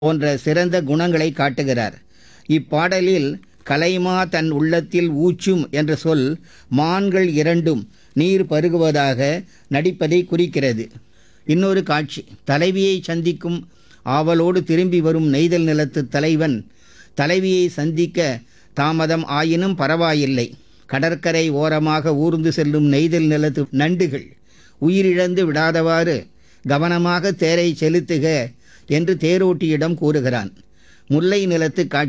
போன்ற சிறந்த குணங்களை காட்டுகிறார் இப்பாடலில் கலைமா தன் உள்ளத்தில் ஊச்சும் என்ற சொல் மான்கள் இரண்டும் நீர் பருகுவதாக நடிப்பதை குறிக்கிறது இன்னொரு காட்சி தலைவியை சந்திக்கும் ஆவலோடு திரும்பி வரும் நெய்தல் நிலத்து தலைவன் தலைவியை சந்திக்க தாமதம் ஆயினும் பரவாயில்லை கடற்கரை ஓரமாக ஊர்ந்து செல்லும் நெய்தல் நிலத்து நண்டுகள் உயிரிழந்து விடாதவாறு கவனமாக தேரை செலுத்துக என்று தேரோட்டியிடம் கூறுகிறான் முல்லை நிலத்து காட்சி